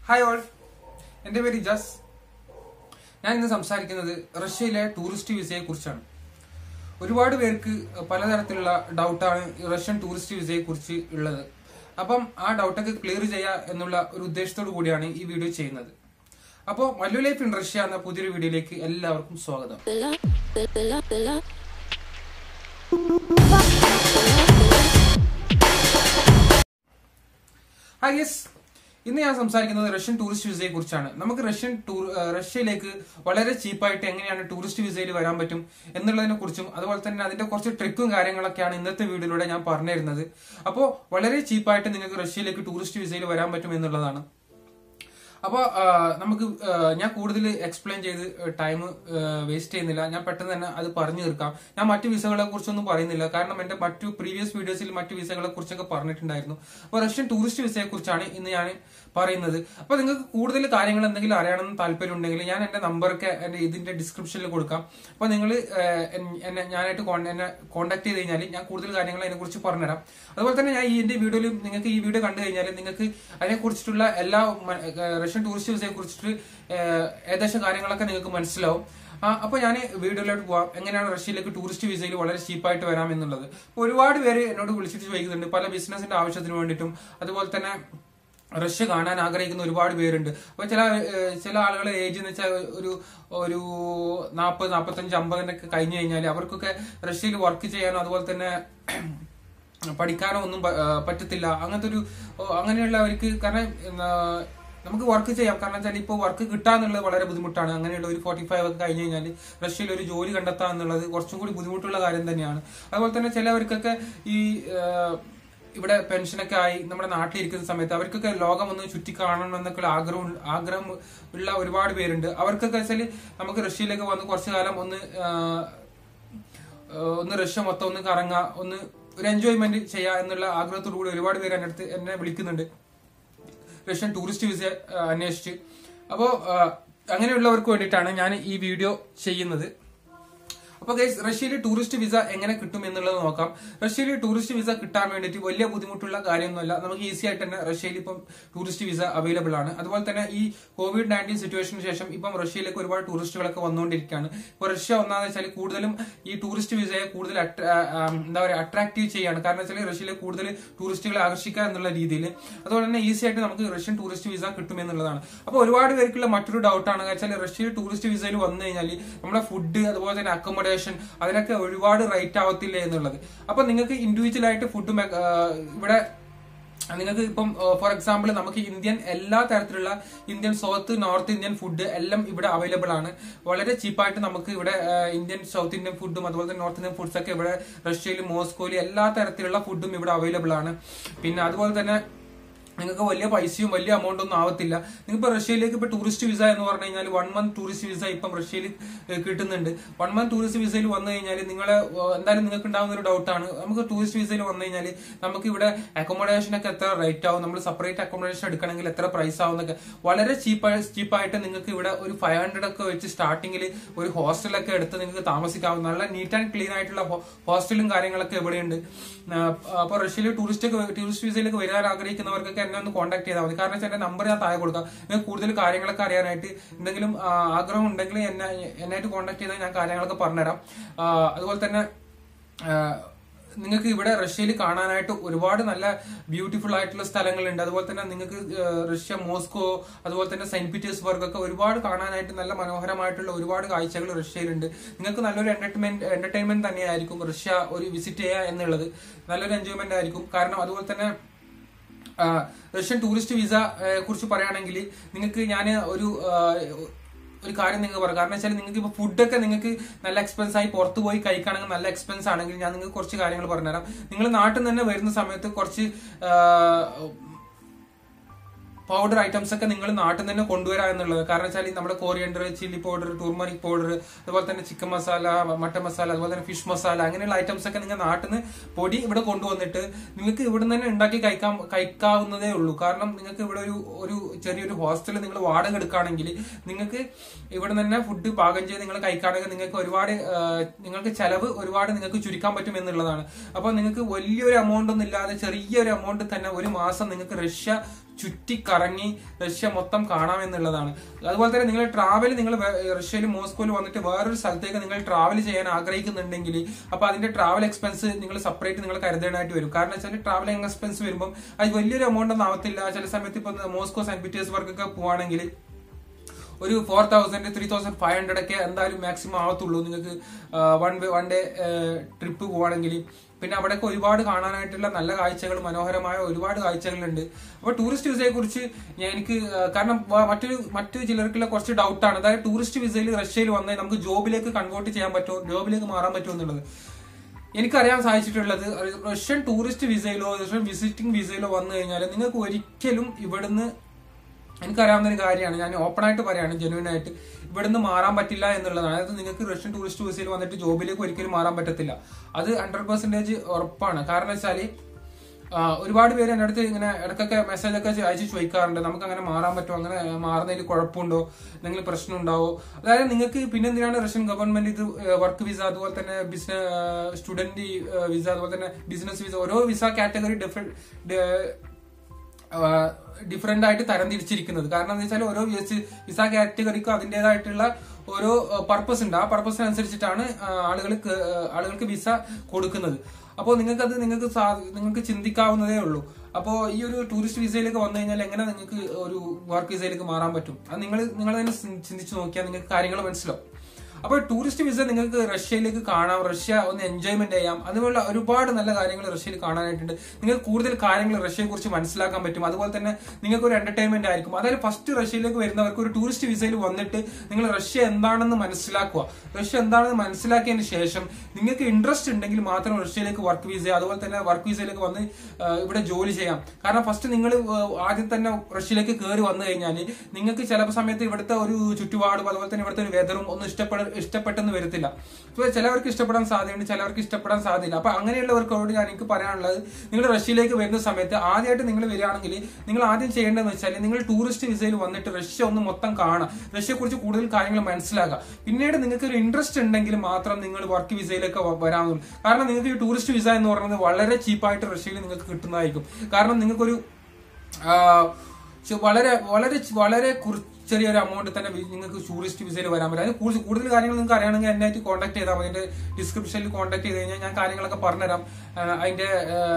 hi all എൻ്റെ പേര് ഇജാസ് ഞാൻ ഇന്ന് സംസാരിക്കുന്നത് റഷ്യയിലെ ടൂറിസ്റ്റ് വിസയെ കുറിച്ചാണ് ഒരുപാട് പേർക്ക് പലതരത്തിലുള്ള ഡൗട്ടാണ് റഷ്യൻ ടൂറിസ്റ്റ് വിസയെ കുറിച്ച് ഉള്ളത് അപ്പം ആ ഡൗട്ടൊക്കെ ക്ലിയർ ചെയ്യുക എന്നുള്ള ഒരു ഉദ്ദേശത്തോടു കൂടിയാണ് ഈ വീഡിയോ ചെയ്യുന്നത് അപ്പോൾ മല്ലു ലൈഫ് ഇൻ റഷ്യ എന്ന പുതിയൊരു വീഡിയോയിലേക്ക് എല്ലാവർക്കും സ്വാഗതം ഹായ് യെസ് ഇന്ന് ഞാൻ സംസാരിക്കുന്നത് റഷ്യൻ ടൂറിസ്റ്റ് വിസയെ കുറിച്ചാണ് നമുക്ക് റഷ്യൻ ടൂർ റഷ്യയിലേക്ക് വളരെ ചീപ്പായിട്ട് എങ്ങനെയാണ് ടൂറിസ്റ്റ് വിസയിൽ വരാൻ പറ്റും എന്നുള്ളതിനെ കുറിച്ചും അതുപോലെ തന്നെ അതിന്റെ കുറച്ച് ട്രിക്കും കാര്യങ്ങളൊക്കെയാണ് ഇന്നത്തെ വീഡിയോയിലൂടെ ഞാൻ പറഞ്ഞു തരുന്നത് അപ്പോൾ വളരെ ചീപ്പായിട്ട് നിങ്ങൾക്ക് റഷ്യയിലേക്ക് ടൂറിസ്റ്റ് വിസയിൽ വരാൻ പറ്റും എന്നുള്ളതാണ് അപ്പോൾ നമുക്ക് ആ, ഞാൻ കൂടുതൽ എക്സ്പ്ലെയിൻ ചെയ്ത് ടൈം വേസ്റ്റ് ചെയ്യുന്നില്ല ഞാൻ പെട്ടെന്ന് തന്നെ അത് പറഞ്ഞു തീർക്കാം ഞാൻ മറ്റു വിസകളെ കുറിച്ചൊന്നും പറയുന്നില്ല കാരണം എന്റെ മറ്റു പ്രീവിയസ് വീഡിയോസിൽ മറ്റു വിസകളെ കുറിച്ചൊക്കെ പറഞ്ഞിട്ടുണ്ടായിരുന്നു അപ്പോൾ റഷ്യൻ ടൂറിസ്റ്റ് വിസയെ കുറിച്ചാണ് ഇന്ന് ഞാൻ പറയുന്നത് അപ്പോൾ നിങ്ങൾക്ക് കൂടുതൽ കാര്യങ്ങൾ എന്തെങ്കിലും അറിയണമെന്ന് താല്പര്യം ഉണ്ടെങ്കിൽ ഞാൻ എന്റെ നമ്പറൊക്കെ എന്റെ ഇതിന്റെ ഡിസ്ക്രിപ്ഷനിൽ കൊടുക്കാം അപ്പോൾ നിങ്ങൾ എന്നെ ഞാനായിട്ട് con- എന്നെ കോൺടാക്ട് ചെയ്ത് കഴിഞ്ഞാൽ ഞാൻ കൂടുതൽ കാര്യങ്ങൾ അതിനെക്കുറിച്ച് പറഞ്ഞുതരാം അതുപോലെ തന്നെ ഞാൻ ഈ എന്റെ വീഡിയോയിൽ നിങ്ങൾക്ക് ഈ വീഡിയോ കണ്ടു കഴിഞ്ഞാൽ നിങ്ങൾക്ക് അതിനെക്കുറിച്ചിട്ടുള്ള എല്ലാ മ- ഏഹ് റഷ്യൻ ടൂറിസ്റ്റ് വിസയെ കുറിച്ചിട്ട് ഏഹ് ഏകദേശം കാര്യങ്ങളൊക്കെ നിങ്ങൾക്ക് മനസ്സിലാവും ആ, അപ്പൊ ഞാൻ വീഡിയോയിലോട്ട് പോവാം എങ്ങനെയാണ് റഷ്യയിലേക്ക് ടൂറിസ്റ്റ് വിസയിൽ വളരെ ചീപ്പായിട്ട് വരാം എന്നുള്ളത് അപ്പൊ ഒരുപാട് പേര് എന്നോട് വിളിച്ചിട്ട് ചോദിക്കുന്നുണ്ട് പല ബിസിനസിന്റെ ആവശ്യത്തിന് വേണ്ടിയിട്ടും അതുപോലെ തന്നെ റഷ്യ കാണാൻ ആഗ്രഹിക്കുന്ന ഒരുപാട് പേരുണ്ട് അപ്പൊ ചില ഏഹ് ചില ആളുകളെ ഏജ് എന്ന് വെച്ചാൽ ഒരു ഒരു നാൽപ്പത് നാൽപ്പത്തഞ്ച് അമ്പതിനൊക്കെ കഴിഞ്ഞു കഴിഞ്ഞാൽ അവർക്കൊക്കെ റഷ്യയിൽ വർക്ക് ചെയ്യാനോ അതുപോലെ തന്നെ പഠിക്കാനോ ഒന്നും പ- ആ, പറ്റത്തില്ല അങ്ങനത്തെ ഒരു ഓ, അങ്ങനെയുള്ളവർക്ക് കാരണം എന്നാ, നമുക്ക് വർക്ക് ചെയ്യാം കാരണം വെച്ചാൽ ഇപ്പോൾ വർക്ക് കിട്ടാന്നുള്ളത് വളരെ ബുദ്ധിമുട്ടാണ് അങ്ങനെയുള്ള ഒരു ഫോർട്ടി ഫൈവ് ഒക്കെ കഴിഞ്ഞ് കഴിഞ്ഞാൽ റഷ്യയിൽ ഒരു ജോലി കണ്ടെത്തുക എന്നുള്ളത് കുറച്ചും കൂടി ബുദ്ധിമുട്ടുള്ള കാര്യം തന്നെയാണ് അതുപോലെ തന്നെ ചിലവർക്കൊക്കെ ഈ ആ, ഇവിടെ പെൻഷനൊക്കെ ആയി നമ്മുടെ നാട്ടിലിരിക്കുന്ന സമയത്ത് അവർക്കൊക്കെ ലോകം ഒന്ന് ചുറ്റി കാണണം എന്നൊക്കെ ആഗ്രഹം ആഗ്രഹം ഉള്ള ഒരുപാട് പേരുണ്ട് അവർക്കൊക്കെ വെച്ചാൽ നമുക്ക് റഷ്യയിലേക്ക് വന്ന് കുറച്ചു കാലം ഒന്ന് ആ, ഏഹ് ഒന്ന് റഷ്യ മൊത്തം ഒന്ന് കറങ്ങുക ഒന്ന് ഒരു എൻജോയ്മെന്റ് ചെയ്യുക എന്നുള്ള ആഗ്രഹത്തോടു കൂടി ഒരുപാട് പേര് എന്റെ അടുത്ത് എന്നെ വിളിക്കുന്നുണ്ട് റഷ്യൻ ടൂറിസ്റ്റ് വിസ ഏഹ് അന്വേഷിച്ച് അപ്പോൾ അങ്ങനെയുള്ളവർക്ക് വേണ്ടിയിട്ടാണ് ഞാൻ ഈ വീഡിയോ ചെയ്യുന്നത് അപ്പൊ ഗൈസ് റഷ്യയിൽ ടൂറിസ്റ്റ് വിസ എങ്ങനെ കിട്ടും എന്നുള്ളത് നോക്കാം റഷ്യയിൽ ടൂറിസ്റ്റ് വിസ കിട്ടാൻ വേണ്ടിയിട്ട് വലിയ ബുദ്ധിമുട്ടുള്ള കാര്യമൊന്നുമല്ല നമുക്ക് ഈസി ആയിട്ട് തന്നെ റഷ്യയിൽ ഇപ്പം ടൂറിസ്റ്റ് വിസ അവൈലബിൾ ആണ് അതുപോലെ തന്നെ ഈ കോവിഡ് നയൻറ്റീൻ സിറ്റുവേഷന് ശേഷം ഇപ്പം റഷ്യയിലേക്ക് ഒരുപാട് ടൂറിസ്റ്റുകളൊക്കെ വന്നുകൊണ്ടിരിക്കുകയാണ് ഇപ്പൊ റഷ്യ ഒന്നാന്ന് വെച്ചാൽ കൂടുതലും ഈ ടൂറിസ്റ്റ് വിസയെ കൂടുതൽ attra- ആ, ആ, എന്താ പറയുക അട്രാക്റ്റീവ് ചെയ്യാണ് കാരണം വെച്ചാൽ റഷ്യയിലെ കൂടുതൽ ടൂറിസ്റ്റുകളെ ആകർഷിക്കുക എന്നുള്ള രീതിയിൽ അതുപോലെ തന്നെ ഈസി ആയിട്ട് നമുക്ക് റഷ്യൻ ടൂറിസ്റ്റ് വിസ കിട്ടും എന്നുള്ളതാണ് അപ്പോൾ ഒരുപാട് പേർക്കുള്ള മറ്റൊരു ഡൗട്ടാണ് വെച്ചാൽ റഷ്യയിൽ ടൂറിസ്റ്റ് വിസയിൽ വന്നു കഴിഞ്ഞാൽ നമ്മുടെ ഫുഡ് അതുപോലെ തന്നെ അക്കോമഡേഷൻ അതിനൊക്കെ ഒരുപാട് റേറ്റ് ആവത്തില്ലേ എന്നുള്ളത് അപ്പൊ നിങ്ങൾക്ക് ഇൻഡിവിജ്വൽ ആയിട്ട് ഫുഡ് ഇവിടെ നിങ്ങൾക്ക് ഇപ്പം ഫോർ എക്സാമ്പിൾ നമുക്ക് ഇന്ത്യൻ എല്ലാ തരത്തിലുള്ള Indian south north Indian food എല്ലാം ഇവിടെ അവൈലബിൾ ആണ് വളരെ ചീപ്പായിട്ട് നമുക്ക് ഇവിടെ ആ, ഇന്ത്യൻ സൗത്ത് ഇന്ത്യൻ ഫുഡും അതുപോലെ തന്നെ നോർത്ത് ഇന്ത്യൻ ഫുഡ്സ് ഒക്കെ ഇവിടെ റഷ്യയിലും മോസ്കോയിലും എല്ലാ തരത്തിലുള്ള ഫുഡും ഇവിടെ അവൈലബിൾ ആണ് പിന്നെ അതുപോലെ തന്നെ നിങ്ങൾക്ക് വലിയ പൈസയും വലിയ എമൗണ്ട് ഒന്നും ആവത്തില്ല നിങ്ങൾക്ക് റഷ്യയിലേക്ക് ഇപ്പൊ ടൂറിസ്റ്റ് വിസ എന്ന് പറഞ്ഞു കഴിഞ്ഞാൽ വൺ മന്ത് ടൂറിസ്റ്റ് വിസ ഇപ്പം റഷ്യയിൽ ഏഹ്, കിട്ടുന്നുണ്ട് വൺ മന്ത് ടൂറിസ്റ്റ് വിസയിൽ വന്നു കഴിഞ്ഞാൽ നിങ്ങളെ ഏഹ്, എന്തായാലും നിങ്ങൾക്ക് ഉണ്ടാകുന്ന ഒരു ഡൗട്ടാണ് നമുക്ക് ടൂറിസ്റ്റ് വിസയിൽ വന്നു കഴിഞ്ഞാൽ നമുക്ക് ഇവിടെ അക്കോമഡേഷൻ ഒക്കെ എത്ര റേറ്റ് ആവും നമ്മൾ സെപ്പറേറ്റ് അക്കോമഡേഷൻ എടുക്കണമെങ്കിൽ എത്ര പ്രൈസ് ആവും എന്നൊക്കെ വളരെ ചീപ്പ് ചീപ്പായിട്ട് നിങ്ങൾക്ക് ഇവിടെ ഒരു ഫൈവ് ഹൺഡ്രഡ് ഒക്കെ വെച്ച് സ്റ്റാർട്ടിങ്ങിൽ ഒരു ഹോസ്റ്റലൊക്കെ എടുത്ത് നിങ്ങൾക്ക് താമസിക്കാവും നല്ല നീറ്റ് ആൻഡ് ക്ലീൻ ആയിട്ടുള്ള ഹോ- ഹോസ്റ്റലും കാര്യങ്ങളൊക്കെ ഇവിടെയുണ്ട് അപ്പൊ റഷ്യയിൽ ടൂറിസ്റ്റ് ടൂറിസ്റ്റ് വിസയിലേക്ക് വരാൻ ആഗ്രഹിക്കുന്നവർക്കൊക്കെ എന്നെ ഒന്ന് കോൺടാക്ട് ചെയ്താൽ മതി കാരണം വെച്ചാൽ എന്റെ നമ്പർ ഞാൻ താഴെ കൊടുക്കാം നിങ്ങൾക്ക് കൂടുതൽ കാര്യങ്ങളൊക്കെ അറിയാനായിട്ട് എന്തെങ്കിലും ആ, ആഗ്രഹം ഉണ്ടെങ്കിൽ എന്നെ എന്നായിട്ട് കോൺടാക്ട് ചെയ്താൽ ഞാൻ കാര്യങ്ങളൊക്കെ പറഞ്ഞുതരാം ആ, അതുപോലെ തന്നെ ആ, നിങ്ങൾക്ക് ഇവിടെ റഷ്യയിൽ കാണാനായിട്ട് ഒരുപാട് നല്ല ബ്യൂട്ടിഫുൾ ആയിട്ടുള്ള സ്ഥലങ്ങളുണ്ട് അതുപോലെ തന്നെ നിങ്ങൾക്ക് ഏഹ്, റഷ്യ മോസ്കോ അതുപോലെ തന്നെ സെന്റ് പീറ്റേഴ്സ്ബർഗ് ഒക്കെ ഒരുപാട് കാണാനായിട്ട് നല്ല മനോഹരമായിട്ടുള്ള ഒരുപാട് കാഴ്ചകൾ റഷ്യയിലുണ്ട് നിങ്ങൾക്ക് നല്ലൊരു എന്റർടൈൻമെന്റ് എന്റർടൈൻമെന്റ് തന്നെയായിരിക്കും റഷ്യ ഒരു വിസിറ്റ് ചെയ്യുക എന്നുള്ളത് നല്ലൊരു എൻജോയ്മെന്റ് ആയിരിക്കും കാരണം അതുപോലെ തന്നെ ആ, റഷ്യൻ ടൂറിസ്റ്റ് വിസ ഏ, കുറിച്ച് പറയുകയാണെങ്കിൽ നിങ്ങൾക്ക് ഞാൻ ഒരു ആ, ഒരു കാര്യം നിങ്ങൾ പറയാം കാരണം വെച്ചാൽ നിങ്ങൾക്ക് ഇപ്പോൾ ഫുഡൊക്കെ നിങ്ങൾക്ക് നല്ല എക്സ്പെൻസ് ആയി പുറത്ത് പോയി കഴിക്കുകയാണെങ്കിൽ നല്ല എക്സ്പെൻസ് ആണെങ്കിൽ ഞാൻ നിങ്ങൾക്ക് കുറച്ച് കാര്യങ്ങൾ പറഞ്ഞുതരാം നിങ്ങൾ നാട്ടിൽ നിന്ന് തന്നെ വരുന്ന സമയത്ത് കുറച്ച് ആ, പൗഡർ ഐറ്റംസ് ഒക്കെ നിങ്ങൾ നാട്ടിൽ നിന്ന് തന്നെ കൊണ്ടുവരാ എന്നുള്ളത് കാരണം വെച്ചാൽ നമ്മുടെ coriander chilli powder turmeric powder അതുപോലെ തന്നെ ചിക്കൻ മസാല മട്ടൻ മസാല അതുപോലെ തന്നെ ഫിഷ് മസാല അങ്ങനെയുള്ള ഐറ്റംസ് ഒക്കെ നിങ്ങൾ നാട്ടിൽ നിന്ന് പൊടി ഇവിടെ കൊണ്ടുവന്നിട്ട് നിങ്ങൾക്ക് ഇവിടെ നിന്ന് തന്നെ ഉണ്ടാക്കി കഴിക്കാൻ കഴിക്കാവുന്നതേ ഉള്ളൂ കാരണം നിങ്ങൾക്ക് ഇവിടെ ഒരു ഒരു ചെറിയൊരു ഹോസ്റ്റൽ നിങ്ങൾ വാടക എടുക്കുകയാണെങ്കിൽ നിങ്ങൾക്ക് ഇവിടെ നിന്ന് തന്നെ ഫുഡ് പാകം ചെയ്ത് നിങ്ങൾ കഴിക്കുകയാണെങ്കിൽ നിങ്ങൾക്ക് ഒരുപാട് ആ, നിങ്ങൾക്ക് ചെലവ് ഒരുപാട് നിങ്ങൾക്ക് ചുരുക്കാൻ പറ്റും എന്നുള്ളതാണ് അപ്പോൾ നിങ്ങൾക്ക് വലിയൊരു എമൗണ്ട് ഒന്നും ഇല്ലാതെ ചെറിയൊരു എമൗണ്ട് തന്നെ ഒരു മാസം നിങ്ങൾക്ക് റഷ്യ ചുറ്റിക്കറങ്ങി റഷ്യ മൊത്തം കാണാമെന്നുള്ളതാണ് അതുപോലെ തന്നെ നിങ്ങൾ ട്രാവൽ നിങ്ങൾ റഷ്യയിൽ മോസ്കോയിൽ വന്നിട്ട് വേറൊരു സ്ഥലത്തേക്ക് നിങ്ങൾ ട്രാവൽ ചെയ്യാൻ ആഗ്രഹിക്കുന്നുണ്ടെങ്കിൽ അപ്പൊ അതിന്റെ ട്രാവൽ എക്സ്പെൻസ് നിങ്ങൾ സെപ്പറേറ്റ് നിങ്ങൾ കരുതേണ്ടതായിട്ട് വരും കാരണം വെച്ചാൽ ട്രാവലിംഗ് എക്സ്പെൻസ് വരുമ്പോൾ അത് വലിയൊരു എമൗണ്ട് ഒന്നും ആവത്തില്ല ചില സമയത്ത് ഇപ്പൊ മോസ്കോ സെന്റ് പീറ്റേഴ്സ്ബർഗ് ഒക്കെ പോവാണെങ്കിൽ ഒരു four thousand three thousand five hundred ഒക്കെ എന്തായാലും മാക്സിമം ആവത്തുള്ളൂ നിങ്ങൾക്ക് വൺ വൺ ഡേ ട്രിപ്പ് പോവാണെങ്കിൽ പിന്നെ അവിടെയൊക്കെ ഒരുപാട് കാണാനായിട്ടുള്ള നല്ല കാഴ്ചകൾ മനോഹരമായ ഒരുപാട് കാഴ്ചകളുണ്ട് അപ്പോൾ ടൂറിസ്റ്റ് വിസയെ കുറിച്ച് ഞാൻ എനിക്ക് ആ, കാരണം വ- മറ്റൊരു മറ്റു ചിലർക്കുള്ള കുറച്ച് ഡൗട്ടാണ് അതായത് ടൂറിസ്റ്റ് വിസയിൽ റഷ്യയിൽ വന്നാൽ നമുക്ക് ജോബിലേക്ക് കൺവേർട്ട് ചെയ്യാൻ പറ്റുമോ ജോബിലേക്ക് മാറാൻ പറ്റുമോ എന്നുള്ളത് എനിക്കറിയാൻ സാധിച്ചിട്ടുള്ളത് റഷ്യൻ ടൂറിസ്റ്റ് വിസയിലോ റഷ്യൻ വിസിറ്റിംഗ് വിസയിലോ വന്നു കഴിഞ്ഞാൽ നിങ്ങൾക്ക് ഒരിക്കലും ഇവിടുന്ന് എനിക്കറിയാവുന്ന ഒരു കാര്യമാണ് ഞാൻ ഓപ്പൺ ആയിട്ട് പറയാണ് ജെന്യൂൻ ആയിട്ട് ഇവിടുന്ന് മാറാൻ പറ്റില്ല എന്നുള്ളതാണ് അതായത് നിങ്ങൾക്ക് റഷ്യൻ ടൂറിസ്റ്റ് വിസയിൽ വന്നിട്ട് ജോബിലേക്ക് ഒരിക്കലും മാറാൻ പറ്റത്തില്ല അത് ഹൺഡ്രഡ് പെർസെന്റേജ് ഉറപ്പാണ് കാരണം വെച്ചാല് ആ, ഒരുപാട് പേര് എൻ്റെ അടുത്ത് ഇങ്ങനെ ഇടയ്ക്കൊക്കെ മെസ്സേജ് ഒക്കെ അയച്ച് ചോദിക്കാറുണ്ട് നമുക്ക് അങ്ങനെ മാറാൻ പറ്റുമോ അങ്ങനെ മാറുന്നതിൽ കുഴപ്പമുണ്ടോ എന്തെങ്കിലും പ്രശ്നം ഉണ്ടാവോ അതായത് നിങ്ങൾക്ക് പിന്നെ എന്തിനാണ് റഷ്യൻ ഗവൺമെന്റ് ഇത് വർക്ക് വിസ അതുപോലെ തന്നെ ബിസിനസ് സ്റ്റുഡന്റ് വിസ അതുപോലെ തന്നെ ബിസിനസ് വിസ ഓരോ വിസ കാറ്റഗറി ഡിഫറെന്റ് ഡിഫറെന്റ് ആയിട്ട് തരം തിരിച്ചിരിക്കുന്നത് കാരണം എന്താ വെച്ചാൽ ഓരോ വിസ കാറ്റഗറിക്കും അതിൻ്റെതായിട്ടുള്ള ഓരോ പർപ്പസ് ഉണ്ട് ആ പർപ്പസിനനുസരിച്ചിട്ടാണ് ആളുകൾ ആളുകൾക്ക് വിസ കൊടുക്കുന്നത് അപ്പോൾ നിങ്ങൾക്കത് നിങ്ങൾക്ക് സാ- നിങ്ങൾക്ക് ചിന്തിക്കാവുന്നതേ ഉള്ളൂ അപ്പോൾ ഈ ഒരു ടൂറിസ്റ്റ് വിസയിലേക്ക് വന്നു കഴിഞ്ഞാൽ എങ്ങനെ നിങ്ങൾക്ക് ഒരു വർക്ക് വിസയിലേക്ക് മാറാൻ പറ്റും അത് നിങ്ങൾ നിങ്ങൾ തന്നെ ചിന്തി- ചിന്തിച്ച് നോക്കിയാൽ നിങ്ങൾക്ക് കാര്യങ്ങൾ മനസ്സിലാവും അപ്പോൾ ടൂറിസ്റ്റ് വിസ നിങ്ങൾക്ക് റഷ്യയിലേക്ക് കാണാം റഷ്യ ഒന്ന് എൻജോയ്മെന്റ് ചെയ്യാം അതുപോലുള്ള ഒരുപാട് നല്ല കാര്യങ്ങൾ റഷ്യയിൽ കാണാനായിട്ടുണ്ട് നിങ്ങൾക്ക് കൂടുതൽ കാര്യങ്ങൾ റഷ്യയെ കുറിച്ച് മനസ്സിലാക്കാൻ പറ്റും അതുപോലെ തന്നെ നിങ്ങൾക്ക് ഒരു എന്റർടൈൻമെന്റ് ആയിരിക്കും അതായത് ഫസ്റ്റ് റഷ്യയിലേക്ക് വരുന്നവർക്ക് ഒരു ടൂറിസ്റ്റ് വിസയിൽ വന്നിട്ട് നിങ്ങൾ റഷ്യ എന്താണെന്ന് മനസ്സിലാക്കുക റഷ്യ എന്താണെന്ന് മനസ്സിലാക്കിയതിന് ശേഷം നിങ്ങൾക്ക് ഇൻട്രസ്റ്റ് ഉണ്ടെങ്കിൽ മാത്രം റഷ്യയിലേക്ക് വർക്ക് വിസ അതുപോലെ തന്നെ വർക്ക് വിസയിലേക്ക് വന്ന് ആ, ഇവിടെ ജോലി ചെയ്യാം കാരണം ഫസ്റ്റ് നിങ്ങൾ ആദ്യം തന്നെ റഷ്യയിലേക്ക് കയറി വന്നു കഴിഞ്ഞാൽ നിങ്ങൾക്ക് ചില സമയത്ത് ഇവിടുത്തെ ഒരു ചുറ്റുപാടും അതുപോലെ തന്നെ ഇവിടുത്തെ ഒരു വെതറും ഒന്നും ഇഷ്ടപ്പെട ഇഷ്ടപ്പെട്ടെന്ന് വരത്തില്ല അപ്പോൾ ചിലവർക്ക് ഇഷ്ടപ്പെടാൻ സാധ്യതയുണ്ട് ചിലവർക്ക് ഇഷ്ടപ്പെടാൻ സാധ്യതയില്ല അപ്പൊ അങ്ങനെയുള്ളവർക്കോട് ഞാൻ എനിക്ക് പറയാനുള്ളത് നിങ്ങൾ റഷ്യയിലേക്ക് വരുന്ന സമയത്ത് ആദ്യമായിട്ട് നിങ്ങൾ വരികയാണെങ്കിൽ നിങ്ങൾ ആദ്യം ചെയ്യേണ്ടതെന്ന് വെച്ചാൽ നിങ്ങൾ ടൂറിസ്റ്റ് വിസയിൽ വന്നിട്ട് റഷ്യ ഒന്ന് മൊത്തം കാണാം റഷ്യയെ കുറിച്ച് കൂടുതൽ കാര്യങ്ങൾ മനസ്സിലാക്കുക പിന്നീട് നിങ്ങൾക്ക് ഒരു ഇൻട്രസ്റ്റ് ഉണ്ടെങ്കിൽ മാത്രം നിങ്ങൾ വർക്ക് വിസയിലേക്ക് വ- വരാവുള്ളൂ കാരണം നിങ്ങൾക്ക് ഈ ടൂറിസ്റ്റ് വിസ എന്ന് പറയുന്നത് വളരെ ചീപ്പായിട്ട് റഷ്യയിൽ നിങ്ങൾക്ക് കിട്ടുന്നതായിരിക്കും കാരണം നിങ്ങൾക്കൊരു ആ, ചെ- വളരെ വളരെ ചെ- വളരെ കുറ- ചെറിയൊരു എമൗണ്ട് തന്നെ വി- നിങ്ങൾക്ക് ടൂറിസ്റ്റ് വിസയിൽ വരാൻ പറ്റും അതിന് കൂടുതൽ കൂടുതൽ കാര്യങ്ങൾ നിങ്ങൾക്ക് അറിയണമെങ്കിൽ എന്നെ ആയിട്ട് കോൺടാക്ട് ചെയ്താൽ മതി എന്റെ ഡിസ്ക്രിപ്ഷനിൽ കോൺടാക്ട് ചെയ്ത് കഴിഞ്ഞാൽ ഞാൻ കാര്യങ്ങളൊക്കെ പറഞ്ഞുതരാം ആ, അതിന്റെ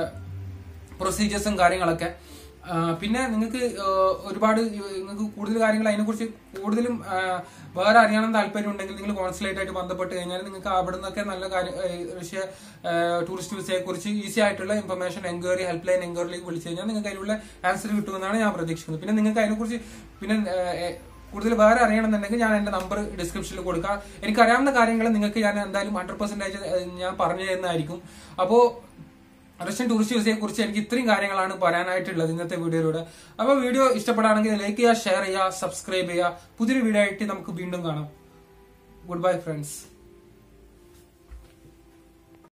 പ്രൊസീജിയേഴ്സും കാര്യങ്ങളൊക്കെ ആ, പിന്നെ നിങ്ങൾക്ക് ആ, ഒരുപാട് നിങ്ങൾക്ക് കൂടുതൽ കാര്യങ്ങൾ അതിനെക്കുറിച്ച് കൂടുതലും ആ, വേറെ അറിയണം താല്പര്യം ഉണ്ടെങ്കിൽ നിങ്ങൾ കോൺസുലേറ്റ് ആയിട്ട് ബന്ധപ്പെട്ട് കഴിഞ്ഞാൽ നിങ്ങൾക്ക് അവിടെ നിന്നൊക്കെ നല്ല കാര്യം ആ, റഷ്യ ടൂറിസ്റ്റ് വിസയെ കുറിച്ച് ഈസി ആയിട്ടുള്ള ഇൻഫർമേഷൻ എൻക്വയറി ഹെൽപ്പ് ലൈൻ എൻക്വയറിലേക്ക് വിളിച്ചു കഴിഞ്ഞാൽ നിങ്ങൾക്ക് അതിനുള്ള ആൻസർ കിട്ടുമെന്നാണ് ഞാൻ പ്രതീക്ഷിക്കുന്നത് പിന്നെ നിങ്ങൾക്ക് അതിനെക്കുറിച്ച് പിന്നെ ആ, ഏ, കൂടുതൽ വേറെ അറിയണമെന്നുണ്ടെങ്കിൽ ഞാൻ എന്റെ നമ്പർ ഡിസ്ക്രിപ്ഷനിൽ കൊടുക്കാം എനിക്കറിയാവുന്ന കാര്യങ്ങൾ നിങ്ങൾക്ക് ഞാൻ എന്തായാലും ഹൺഡ്രഡ് പെർസെന്റേജ് ഞാൻ പറഞ്ഞു തരുന്നതായിരിക്കും അപ്പോ റഷ്യൻ ടൂറിസ്റ്റ് വിസയെ കുറിച്ച് എനിക്ക് ഇത്രയും കാര്യങ്ങളാണ് പറയാനായിട്ടുള്ളത് ഇന്നത്തെ വീഡിയോയിലൂടെ അപ്പോൾ വീഡിയോ ഇഷ്ടപ്പെടുകയാണെങ്കിൽ ലൈക്ക് ചെയ്യുക ഷെയർ ചെയ്യുക സബ്സ്ക്രൈബ് ചെയ്യുക പുതിയൊരു വീഡിയോ ആയിട്ട് നമുക്ക് വീണ്ടും കാണാം ഗുഡ് ബൈ ഫ്രണ്ട്സ്